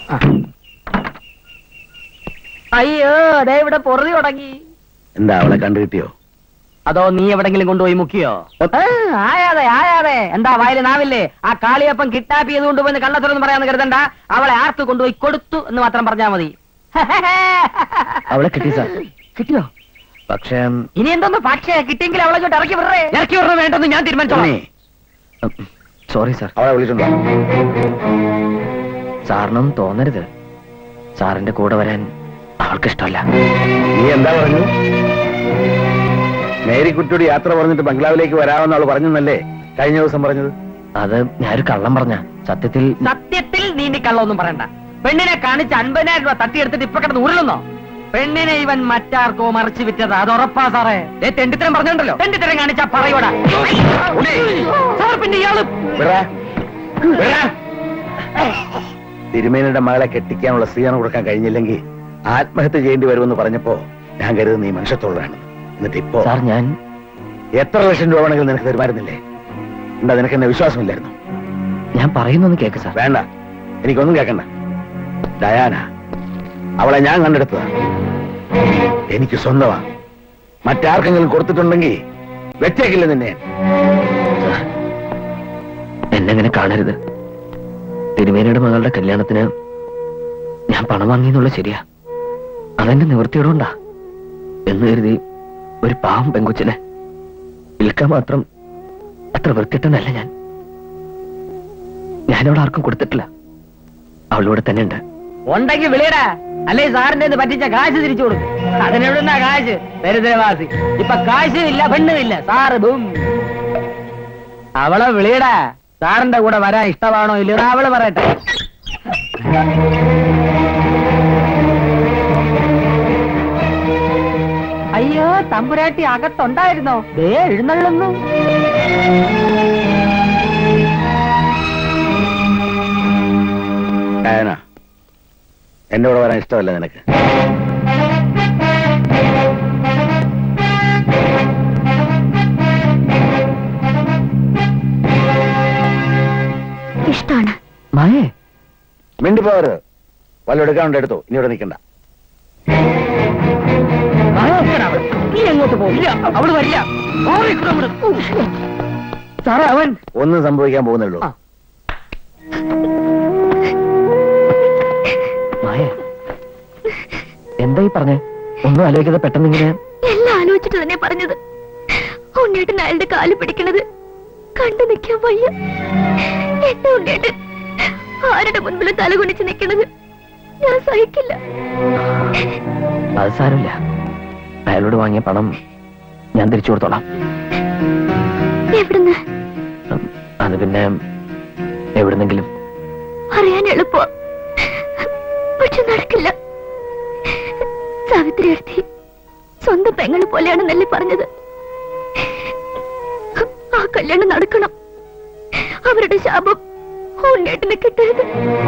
അയ്യോ ദേ ഇവിടെ പൊറുതി തുടങ്ങി എന്താ അവളെ കണ്ടു കിട്ടിയോ അതോ നീ എവിടെങ്കിലും കൊണ്ടുപോയി മുക്കിയോ ഏ, ആയാതെ ആയാതെ എന്താ വയല് നാവില്ലേ ആ കാളിയപ്പം കിട്ടാപ്പി ചെയ്തുകൊണ്ട് പോയി കള്ളത്തരൊന്നും പറയാന്ന് കരുതണ്ട അവളെ ആർക്ക് കൊണ്ടുപോയി കൊടുത്തു എന്ന് മാത്രം പറഞ്ഞാ മതി അവളെ കിട്ടി സാർ കിട്ടിയോ പക്ഷേ ഇനി എന്തോന്ന് പക്ഷേ കിട്ടിയെങ്കിൽ അവളെ ഇങ്ങോട്ട് ഇറക്കി വിടറേ ഇറക്കി വിടറ വേണ്ടെന്ന് ഞാൻ തീരുമാനിച്ചോളാം സോറി സാർ അവളെ വിളിച്ചിട്ടുണ്ടോ സാറിനും തോന്നരുത് സാറിന്റെ കൂടെ വരാൻ അവൾക്ക് ഇഷ്ടമല്ല നീ എന്താ പറഞ്ഞു മേരിക്കുട്ടിയോട് യാത്ര പറഞ്ഞിട്ട് ബംഗ്ലാവിലേക്ക് വരാമെന്ന് അവൾ പറഞ്ഞെന്നല്ലേ കഴിഞ്ഞ ദിവസം പറഞ്ഞത് അത് ഞാനൊരു കള്ളം പറഞ്ഞ സത്യത്തിൽ സത്യത്തിൽ നീ ഇനി കള്ളൊന്നും പറയണ്ട പെണ്ണിനെ കാണിച്ച് അൻപതിനായിരം രൂപ തട്ടിയെടുത്തിട്ട് ഇപ്പൊ കിടന്ന് ഉരുളുന്നോ പെണ്ണിനെ ഇവൻ മറ്റാർക്കോ മറിച്ച് വിറ്റത് അത് ഉറപ്പാ സാറേ ദേ തെണ്ടിത്തരം പറഞ്ഞുണ്ടല്ലോ തെണ്ടിത്തരം കാണിച്ചാ പറയൂടാ സാർ പിന്നെ ഇയാള് വിടാ. വിടാ. തിരുമേനിയുടെ മകളെ കെട്ടിക്കാനുള്ള സ്ത്രീധനം കൊടുക്കാൻ കഴിഞ്ഞില്ലെങ്കിൽ ആത്മഹത്യ ചെയ്യേണ്ടി വരുമെന്ന് പറഞ്ഞപ്പോ ഞാൻ കരുതുന്ന നീ മനുഷ്യത്തോടാണ് എന്നിട്ട് ഇപ്പോ സാർ ഞാൻ എത്ര ലക്ഷം രൂപ വേണമെങ്കിലും നിനക്ക് തരുമായിരുന്നില്ലേ എന്താ നിനക്ക് എന്നെ വിശ്വാസമില്ലായിരുന്നു ഞാൻ പറയുന്നൊന്ന് കേക്ക് സാർ വേണ്ട എനിക്കൊന്നും കേൾക്കണ്ട ഡയാന അവളെ ഞാൻ കണ്ടെടുത്തതാ എനിക്ക് സ്വന്തമാ മറ്റാർക്കെങ്കിലും കൊടുത്തിട്ടുണ്ടെങ്കിൽ വെച്ചേക്കില്ല നിന്നെ സാർ, എന്നെങ്ങനെ കാണരുത് തിരുമേനയുടെ മകളുടെ കല്യാണത്തിന് ഞാൻ പണം വാങ്ങിയെന്നുള്ള ശരിയാ അതെന്റെ നിവൃത്തിയോടുണ്ടാ എന്ന് കരുതി ഒരു പാവം പെങ്കൊച്ചിനെ വിൽക്കാൻ മാത്രം അത്ര വൃത്തിട്ടനല്ല ഞാൻ ഞാനവിടെ ആർക്കും കൊടുത്തിട്ടില്ല അവളിവിടെ തന്നെ ഉണ്ട് ഉണ്ടെങ്കിൽ വിളിയടാ അല്ലേ സാറിന്റെ കയ്യിന്ന് പറ്റിച്ച കാശ് തിരിച്ചു കൊടുക്കും അതിനെവിടുന്ന കാശ് ദരിദ്രവാസി ഇപ്പൊ കാശും ഇല്ല പെണ്ണും ഇല്ല സാറ് ബും അവളെ വിളിയടാ സാറിന്റെ കൂടെ വരാൻ ഇഷ്ടമാണോ ഇല്ലെന്ന് അവള് പറയട്ടെ അയ്യോ തമ്പുരാട്ടി അകത്തുണ്ടായിരുന്നോ ദേ എഴുന്നള്ളുന്നു ഡയാന എന്റെ കൂടെ വരാൻ ഇഷ്ടമല്ല നിനക്ക് ഇഷ്ടാണ് മായേ മിണ്ടിപ്പോവരുത് വല്ല എടുക്കാനുണ്ട് എടുത്തോ ഇനി ഇവിടെ നിൽക്കണ്ട നീ എങ്ങോട്ട് പോവില്ല അവള് വരില്ല മാറിക്കിട അങ്ങോട്ട്. ഉഫ്. സാറേ അവൻ ഒന്നും സംഭവിക്കാൻ പോകുന്നുള്ളൂ ആ. മായേ എന്താ ഈ പറഞ്ഞേ ഒന്നും ആലോചിക്കാതെ പെട്ടെന്ന് ഇങ്ങനെ എല്ലാം ആലോചിച്ചിട്ട് തന്നെ പറഞ്ഞത് ഉണ്ണേട്ടൻ അയാളുടെ കാല് പിടിക്കണത് കണ്ടു നിൽക്കാൻ വയ്യ എന്റെ ഉണ്ണേട്ടൻ ആരുടെ മുൻപിൽ തലകുനിച്ച് നിൽക്കണത് ഞാൻ സഹിക്കില്ല അത് സാരമില്ല അയാളോട് വാങ്ങിയ പണം ഞാൻ തിരിച്ചു കൊടുത്തോളാം എവിടുന്ന് ഉം, അത് പിന്നെ എവിടുന്നെങ്കിലും അറിയാൻ എളുപ്പ പക്ഷെ നടക്കില്ല സാവിത്രി എടുത്തി സ്വന്തം പെങ്ങള് പോലെയാണെന്നല്ലേ പറഞ്ഞത് ആ കല്യാണം നടക്കണം അവരുടെ ശാപം ഉണ്ണേട്ടിന് കിട്ടരുത്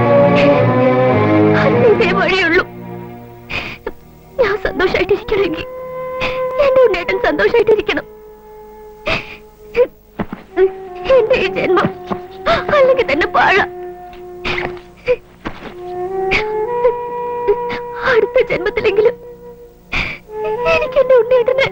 അതിന് ഇതേ വഴിയുള്ളൂ ഞാൻ സന്തോഷായിട്ടിരിക്കണമെങ്കിൽ എന്റെ ഉണ്ണേട്ടൻ സന്തോഷായിട്ടിരിക്കണം എന്റെ ഈ ജന്മം അല്ലെങ്കിൽ തന്നെ പാഴ അടുത്ത ജന്മത്തിലെങ്കിലും എനിക്ക് എന്റെ ഉണ്ണേട്ടനെ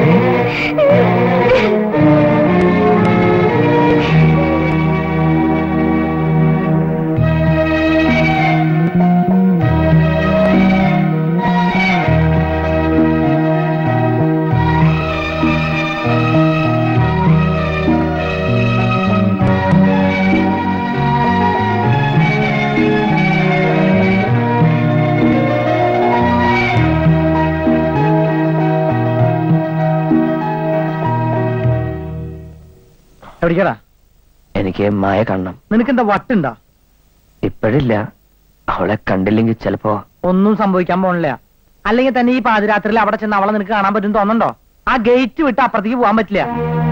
എവിടേക്കടാ എനിക്ക് മായ കാണണം നിനക്കെന്താ വട്ടുണ്ടോ ഇപ്പോഴില്ല അവളെ കണ്ടില്ലെങ്കിൽ ചിലപ്പോ ഒന്നും സംഭവിക്കാൻ പോണില്ല അല്ലെങ്കിൽ തന്നെ ഈ പാതിരാത്രിയിൽ അവിടെ ചെന്ന് അവളെ നിനക്ക് കാണാൻ പറ്റും തോന്നണ്ടോ ആ ഗേറ്റ് വിട്ട് അപ്പുറത്തേക്ക് പോകാൻ പറ്റില്ല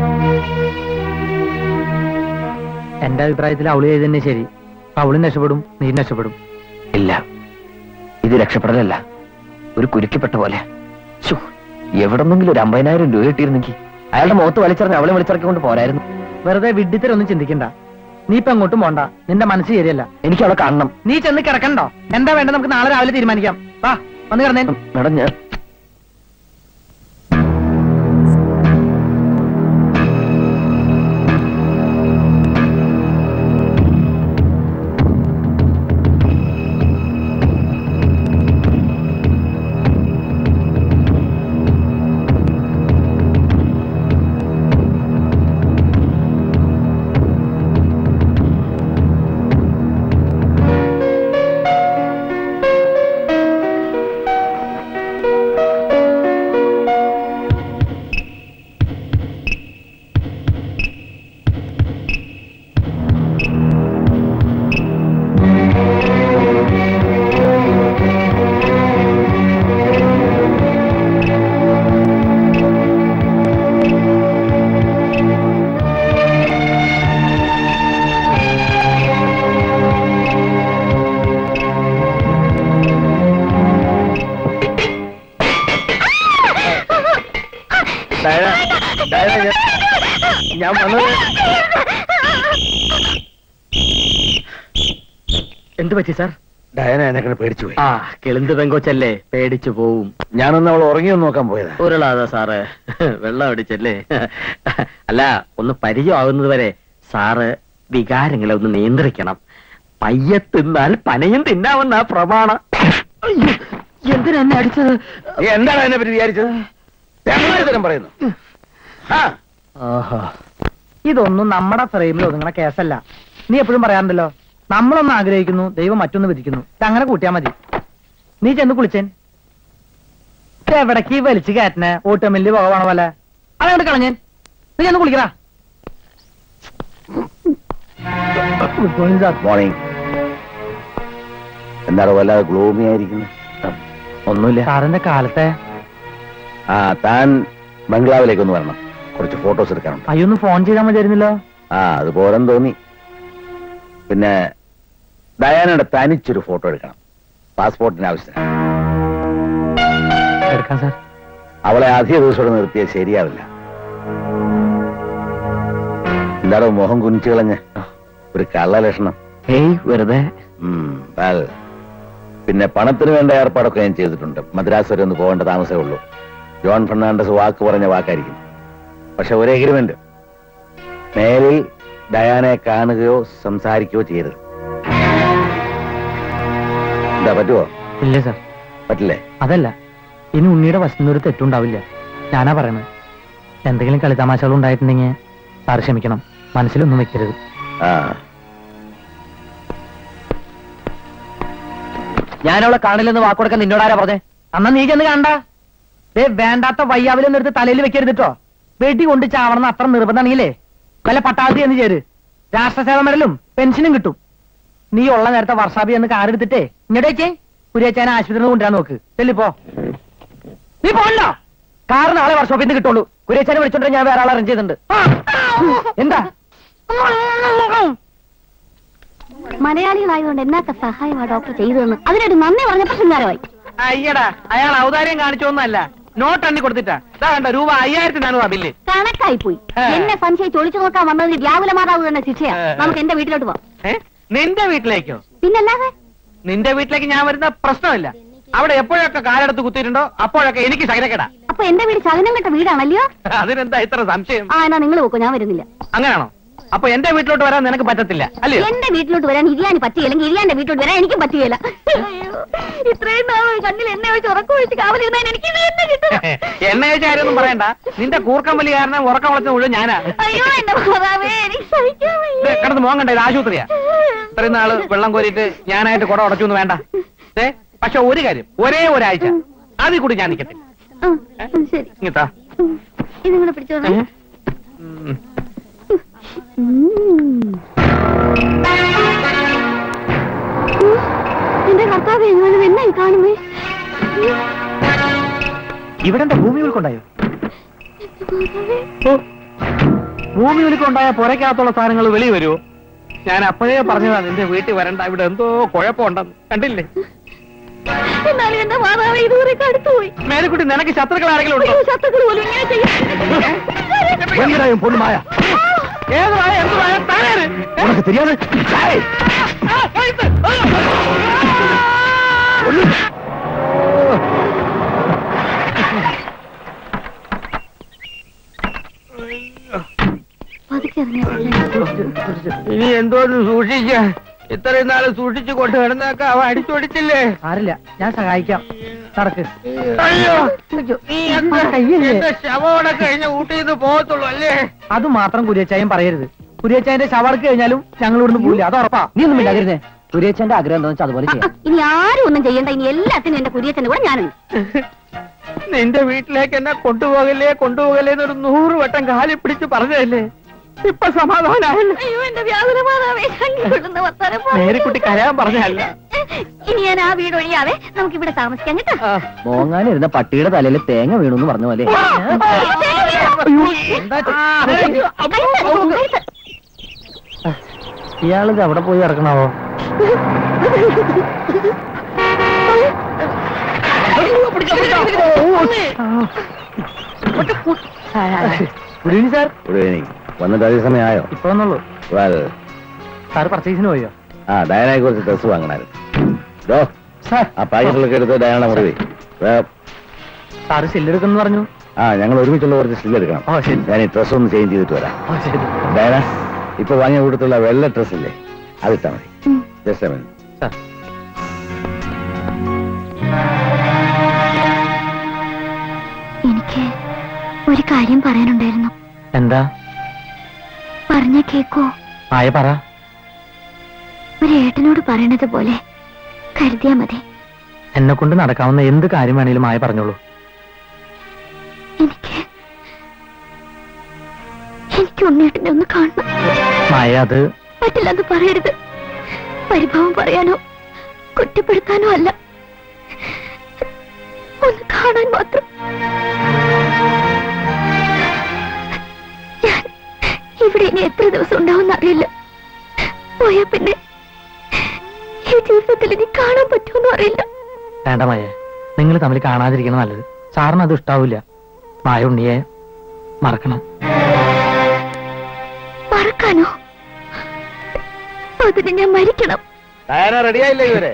എന്റെ അഭിപ്രായത്തിൽ അവള് ചെയ്ത് തന്നെ ശരി അവളും രക്ഷപ്പെടും നീ രക്ഷപ്പെടും ഇല്ല ഇത് രക്ഷപ്പെടലല്ല ഒരു കുരുക്കിപ്പെട്ട പോലെ ശ്ശോ, എവിടെന്നെങ്കിലും ഒരു അമ്പതിനായിരം രൂപ കിട്ടിയിരുന്നെങ്കിൽ അയാളുടെ മുഖത്ത് വലിച്ചെറിഞ്ഞ് അവളെ വിളിച്ചിറക്കി കൊണ്ട് പോരായിരുന്നു വെറുതെ വിഡ്ഢിത്തരൊന്നും ചിന്തിക്കണ്ട നീ ഇപ്പൊ എങ്ങോട്ടും പോണ്ട നിന്റെ മനസ്സ് ശരിയല്ല എനിക്ക് അവളെ കാണണം നീ ചെന്ന് കിടക്കണ്ടോ എന്താ വേണ്ടത് നമുക്ക് നാളെ രാവിലെ തീരുമാനിക്കാം വാ വന്ന് കിടന്നേ മേഡം ഞാൻ ഡയന ഡയന ഞാൻ- ഞാൻ വന്നത് എന്ത് പറ്റി സാർ ഡയന എന്നെ പേടിച്ചു പോയി ആ കിളിന്ത് പെങ്കൊച്ചല്ലേ പേടിച്ചു പോവും ഞാനൊന്ന് അവൾ ഉറങ്ങിയൊന്ന് നോക്കാൻ പോയതാ ഉരുളാതെ സാറ് വെള്ളം അടിച്ചല്ലേ അല്ല ഒന്ന് പരിചയമാകുന്നത് വരെ സാറ് വികാരങ്ങളെ ഒന്ന് നിയന്ത്രിക്കണം പയ്യെ തിന്നാൽ പനയും തിന്നാവുന്ന പ്രമാണം അയ്യോ, എന്തിനാ എന്നെ അടിച്ചത് നീ എന്താണ് അതിനെ പറ്റി വിചാരിച്ചത് തെമ്മാടി തരം പറയുന്നു ആ ആഹാ ഇതൊന്നും നമ്മുടെ ഫ്രെയിമിൽ ഒതുങ്ങണ കേസല്ല നീ എപ്പോഴും പറയാറുണ്ടല്ലോ നമ്മളൊന്ന് ആഗ്രഹിക്കുന്നു ദൈവം മറ്റൊന്ന് വിധിക്കുന്നു ഇത് അങ്ങനെ കൂട്ടിയാ മതി നീ ചെന്ന് കുളിച്ചേൻ ഇത് എവിടേക്ക് ഈ വലിച്ചു കയറ്റനെ ഓട്ടമില്ല് പോകണ പോലെ അതങ്ങോട്ട് കളഞ്ഞേൻ നീ ചെന്ന് കുളിക്കടാ ഗുഡ് മോർണിംഗ് സാർ മോർണിംഗ് എന്താണ് വല്ലാതെ ഗ്ലൂമി ആയിരിക്കുന്നു ഒന്നുമില്ല സാറിന്റെ കാലത്തെ ആ താൻ ബംഗ്ലാവിലേക്ക് ഒന്ന് വരണം കുറച്ച് ഫോട്ടോസ് എടുക്കാനുണ്ട് അയ്യൊന്ന് ഫോൺ ചെയ്താൽ മതിയായിരുന്നല്ലോ ആ അത് പോരെന്ന് തോന്നി പിന്നെ ഡയാനയുടെ തനിച്ചൊരു ഫോട്ടോ എടുക്കണം പാസ്പോർട്ടിന് ആവശ്യത്തിന് എടുക്കാം സാർ അവളെ അധിക ദിവസം ഇവിടെ നിർത്തിയത് ശരിയാവില്ല എന്താണോ മോഹം കുനിച്ചു കളഞ്ഞ് ഒരു കള്ള ലക്ഷണം ഏയ് വെറുതെ ഉം, well, പിന്നെ പണത്തിന് വേണ്ട ഏർപ്പാടൊക്കെ ഞാൻ ചെയ്തിട്ടുണ്ട് മദ്രാസ് വരെ ഒന്ന് പോകേണ്ട താമസമേ ഉള്ളൂ ജോൺ ഫെർണാണ്ടസ് വാക്ക് പറഞ്ഞ വാക്കായിരിക്കും പക്ഷെ ഒരു എഗ്രിമെന്റ് മേലിൽ ഡയാനെ കാണുകയോ സംസാരിക്കുകയോ ചെയ്യരുത് എന്താ പറ്റുമോ ഇല്ല സാർ പറ്റില്ലേ അതല്ല ഇനി ഉണ്ണിയുടെ വശത്തുനിന്ന് ഒരു തെറ്റുണ്ടാവില്ല ഞാനാ പറയണത് എന്തെങ്കിലും കളിതമാശകൾ ഉണ്ടായിട്ടുണ്ടെങ്കിൽ സാർ ക്ഷമിക്കണം മനസ്സിലൊന്നും വെക്കരുത് ആ ഞാനവളെ കാണില്ലെന്ന് വാക്കുകൊടുക്കാൻ നിന്നോടാരാ പറഞ്ഞേ അന്നാ നീ ചെന്ന് കണ്ട ദേ വേണ്ടാത്ത വയ്യാവിലൊന്നും എടുത്ത് തലയിൽ വെക്കരുതിട്ടോ വെടി കൊണ്ട് ചാവണമെന്ന് അത്ര നിർബന്ധമാണെങ്കിലേ വല്ല പട്ടാളത്തി എന്ന് ചേര് രാഷ്ട്രസേവ മെഡലും പെൻഷനും കിട്ടും നീ ഉള്ള നേരത്തെ വർഷാബി എന്ന് കാർ എടുത്തിട്ടേ ഇങ്ങോട്ട് വെച്ചേ കുരിയച്ചാൻ ആശുപത്രിയിൽ കൊണ്ടുവരാൻ നോക്ക് ചെല്ലിപ്പോ നീ പോണല്ലോ കാർ നാളെ വർഷോപ്പിൽ നിന്ന് കിട്ടുള്ളൂ കുരിയച്ചാനെ വിളിച്ചോണ്ട് ഞാൻ വേറെ ആളെ അറേഞ്ച് ചെയ്തിട്ടുണ്ട് എന്താ മലയാളികളായതുകൊണ്ട് എന്നൊക്കെ സഹായമാ ഡോക്ടർ ചെയ്തതെന്ന് അതിനൊരു നന്ദി പറഞ്ഞപ്പോ ശൃംഗാരമായി അയ്യടാ അയാൾ ഔദാര്യം കാണിച്ചൊന്നല്ല നോട്ട് എണ്ണി കൊടുത്തിട്ടാ ഇതാ കണ്ട രൂപ അയ്യായിരത്തിനാണ് ബില്ല് കണക്കായി പോയി ഏ. എന്നെ സംശയിച്ച് ഒളിച്ചു നോക്കാൻ വന്നതിന് വ്യാകുല മാതാവ് തന്നെ ശിക്ഷയാ ഏ. നമുക്ക് എന്റെ വീട്ടിലോട്ട് പോവാം ഏ? നിന്റെ വീട്ടിലേക്കോ പിന്നല്ലാതെ നിന്റെ വീട്ടിലേക്ക് ഞാൻ വരുന്ന പ്രശ്നമില്ല അവിടെ എപ്പോഴൊക്കെ കാലെടുത്ത് കുത്തിയിട്ടുണ്ടോ അപ്പോഴൊക്കെ എനിക്ക് ശകരക്കെടാ അപ്പൊ എന്റെ വീട് ചകനം കെട്ട വീടാണല്ലയോ അതിനെന്താ ഇത്ര സംശയം ആ എന്നാ നിങ്ങൾ പോക്കോ ഞാൻ വരുന്നില്ല അങ്ങനെയാണോ അപ്പൊ എന്റെ വീട്ടിലോട്ട് വരാൻ നിനക്ക് പറ്റത്തില്ല അല്ലയോ എന്റെ വീട്ടിലോട്ട് വരാൻ ഇരിയാന് പറ്റുകയില്ലെങ്കിൽ ഇരിയാന്റെ വീട്ടിലോട്ട് വരാൻ എനിക്കും പറ്റുകയില്ല അയ്യോ, ഇത്രയും നാൾ കണ്ണിൽ എണ്ണ വെച്ച് ഉറക്കം ഒഴിച്ച് കാവലിരുന്നതിന് എനിക്ക് ഇത് തന്നെ കിട്ടും എന്നെ കാര്യമൊന്നും പറയണ്ട നിന്റെ കൂർക്കമ്പലി കാരണം ഉറക്കം വളർച്ച മുഴുവൻ ഞാനാ അയ്യോ എന്റെ മാതാവേ എനിക്ക് സഹിക്കാൻ ദേ, വയ്യ. കിടന്ന് മോൻ കണ്ട ഇത് ആശുപത്രിയാ ഇത്രയും നാള് വെള്ളം കോരിയിട്ട് ഞാനായിട്ട് കുട ഉടച്ചു വേണ്ട ഏ പക്ഷെ ഒരു കാര്യം ഒരേ ഒരാഴ്ച അതിൽ കൂടി ഞാൻ നിൽക്കത്തില്ല ഉം, ഉം, ശരി ഇങ്ങത്താ ഉം, ഇതും കൂടെ പിടിച്ചോണേ ഉം. ഉം. ഉം, എന്റെ കർത്താവ് എങ്ങാനും എന്നായി കാണുമേ ഇവിടെ എന്താ ഭൂമി ഉൾക്കൊണ്ടായോ ഓ, ഭൂമി ഉൾക്കൊണ്ടായ പുരക്കകത്തുള്ള സാധനങ്ങൾ വെളി വരുമോ ഞാൻ അപ്പോഴേ പറഞ്ഞതാ നിന്റെ വീട്ടിൽ വരണ്ട ഇവിടെ എന്തോ കുഴപ്പമുണ്ടെന്ന് കണ്ടില്ലേ എന്നാലും എന്റെ മാതാവ് ഇതുവരെ കടുത്തുപോയി മേലെക്കുട്ടി നിനക്ക് ശത്രുക്കൾ ആരെങ്കിലും ഉണ്ടോ അയ്യോ ശത്രുക്കൾ പോലും ഇങ്ങനെ ചെയ്യും എന്തിനായും പൊണ്ണുമായ ഏത് വായ എന്ത് വായ താഴെ உனக்கு தெரியாது ஏய், പതുക്കെ ഇറങ്ങി ഇനി എന്തോന്ന് സൂക്ഷിക്ക ഇത്രയും നാള് സൂക്ഷിച്ചു കൊണ്ട് കിടന്നൊക്കെ അവ അടിച്ചോടിച്ചില്ലേ സാരില്ല ഞാൻ സഹായിക്കാം നടക്ക് അയ്യോ നീ എന്താ എന്റെ ശവോടെ കഴിഞ്ഞ ഊട്ടിയിൽ നിന്ന് പോകത്തുള്ളൂ അല്ലേ അത് മാത്രം കുരിയച്ചായം പറയരുത് കുരിയച്ചായന്റെ ശവർക്ക് കഴിഞ്ഞാലും ഞങ്ങൾ ഇവിടുന്ന് പോവില്ല അത് ഉറപ്പാ നീ ഒന്നും ഇല്ലാതിരുന്നേ കുരിയച്ചായന്റെ ആഗ്രഹം എന്താ വെച്ചാൽ അതുപോലെ ചെയ്യാം ഇനി ആരും ഒന്നും ചെയ്യണ്ട ഇനി എല്ലാത്തിനും എന്റെ കുരിയച്ചന്റെ കൂടെ ഞാനുണ്ട് നിന്റെ വീട്ടിലേക്ക് എന്നെ കൊണ്ടുപോകല്ലേ കൊണ്ടുപോകല്ലേ എന്നൊരു നൂറ് വട്ടം കാലി പിടിച്ച് പറഞ്ഞതല്ലേ ഇപ്പൊ സമാധാനായല്ലോ അയ്യോ എന്റെ വ്യാകുലമാതാവേ കൊള്ളുന്ന വർത്താനം പറയരുത്. മേരിക്കുട്ടി കരയാൻ പറഞ്ഞതല്ല ഇനി ഞാൻ ആ വീട് ഒഴിയാതെ നമുക്ക് ഇവിടെ താമസിക്കാം കേട്ടോ മോങ്ങാനിരുന്ന പട്ടിയുടെ തലയിൽ തേങ്ങ വീണു എന്ന് പറഞ്ഞ പോലെ ഇയാളിത് എവിടെ പോയി ഇറക്കണാവോ ഗുഡ് ഈവനിങ് സാർ ഒരു എനിക്ക് വന്നിട്ട് അതേ സമയമായോ ഇപ്പൊ വന്നുള്ളൂ വെൽ സാർ പർച്ചേസിന് പോയോ ആ ഡയനയെ കുറിച്ച് ഡ്രസ് വാങ്ങണായിരുന്നു ഡോ സാർ ആ പാക്കറ്റിലൊക്കെ എടുത്ത് ഡയന മുറിവേ സാറ് സെല്ലെടുക്കുന്നു പറഞ്ഞു ആ ഞങ്ങൾ ഒരുമിച്ചുള്ള കുറച്ച് സ്റ്റിൽ എടുക്കണം ഓ ശരി ഞാൻ ഈ ഡ്രസ് ഒന്ന് ചേഞ്ച് ചെയ്തിട്ട് വരാം ഓ ശരി ഡയന ഇപ്പൊ വാങ്ങിയ കൂട്ടത്തുള്ള വെള്ള ഡ്രസ് ഇല്ലേ അതിട്ടാ മതി ജസ്റ്റ് മതി സാർ എനിക്ക് ഒരു കാര്യം പറയാനുണ്ടായിരുന്നു എന്താ പറഞ്ഞ കേക്കോ മായ പറ ഒരു ഏട്ടനോട് പറയണത് പോലെ കരുതിയാ മതി എന്നെ കൊണ്ട് നടക്കാവുന്ന എന്ത് കാര്യം വേണേലും മായ പറഞ്ഞോളൂ എനിക്ക് എനിക്ക് ഉണ്ണേട്ടനെ ഒന്ന് കാണണം മായ അത് പറ്റില്ലെന്ന് പറയരുത് പരിഭവം പറയാനോ കുറ്റപ്പെടുത്താനോ അല്ല ഒന്ന് കാണാൻ മാത്രം ഞാൻ ഇവിടെ ഇനി എത്ര ദിവസം ഉണ്ടാവും അറിയില്ല പോയാ പിന്നെ ഈ ജീവിതത്തിൽ ഇനി കാണാൻ പറ്റുമെന്നും അറിയില്ല വേണ്ട മായ നിങ്ങൾ തമ്മിൽ കാണാതിരിക്കണം നല്ലത് സാറിന് അത് ഇഷ്ടാവില്ല മായ ഉണ്ണിയെ മറക്കണം മറക്കാനോ അതിന് ഞാൻ മരിക്കണം ഡയന റെഡിയായില്ലേ ഇവരെ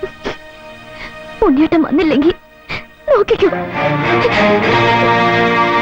ഉണ്ണിയേട്ടൻ വന്നില്ലെങ്കിൽ നോക്കിക്കോ